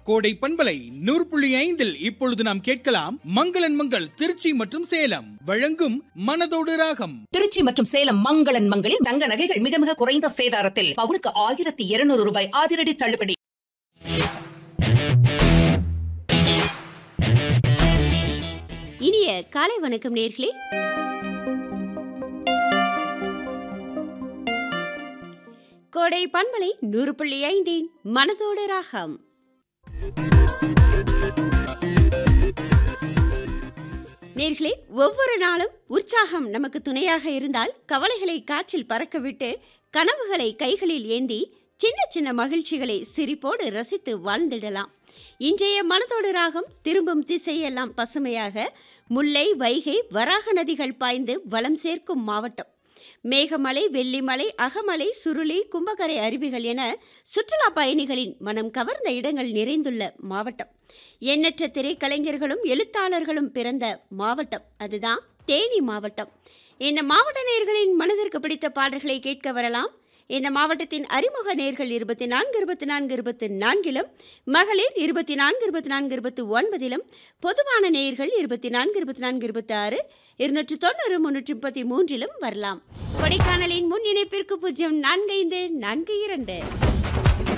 கோடை பண்பலை நூறு புள்ளி ஐந்தில் இப்பொழுது நாம் கேட்கலாம் மங்களன் மங்கள் திருச்சி மற்றும் சேலம் வழங்கும் மனதோடு ராகம் திருச்சி மற்றும் சேலம் மங்களன் மங்களில் தங்க நகைகள் மிக மிக குறைந்த சேதாரத்தில் பவுனுக்கு ஆயிரத்தி இருநூறு ரூபாய் அதிரடி தள்ளுபடி இனிய காலை வணக்கம் நேர்களே கோடை பண்பலை நூறு புள்ளி ஐந்தின் மனதோடு ராகம் நேர்களே ஒவ்வொரு நாளும் உற்சாகம் நமக்கு துணையாக இருந்தால் கவலைகளை காற்றில் பறக்கவிட்டு கனவுகளை கைகளில் ஏந்தி சின்ன சின்ன மகிழ்ச்சிகளை சிரிப்போடு ரசித்து வாழ்ந்திடலாம் இன்றைய மனதோடு ராகம் திரும்பும் திசையெல்லாம் பசுமையாக முல்லை வைகை வராக நதிகள் பாய்ந்து வளம் சேர்க்கும் மாவட்டம் மேகமலை வெள்ளிமலை அகமலை சுருளி கும்பகரை அருவிகள் என சுற்றுலா பயணிகளின் மனம் கவர்ந்த இடங்கள் நிறைந்துள்ள மாவட்டம் எண்ணற்ற திரைக்கலைஞர்களும் எழுத்தாளர்களும் பிறந்த மாவட்டம் அதுதான் தேனி மாவட்டம் இந்த மாவட்ட நேர்களின் மனதிற்கு பிடித்த பாடல்களை கேட்க வரலாம் இந்த மாவட்டத்தின் அறிமுக நேர்கள் இருபத்தி நான்கு இருபத்தி நான்கு இருபத்தி நான்கிலும் மகளிர் இருபத்தி நான்கு இருபத்தி நான்கு இருபத்தி ஒன்பதிலும் பொதுவான நேயர்கள் இருபத்தி நான்கு இருபத்தி நான்கு இருபத்தி ஆறு இருநூற்றி தொண்ணூறு முன்னூற்றி முப்பத்தி மூன்றிலும் வரலாம் கொடைக்கானலின் முன் இணைப்பிற்கு பூஜ்ஜியம் நான்கு ஐந்து நான்கு இரண்டு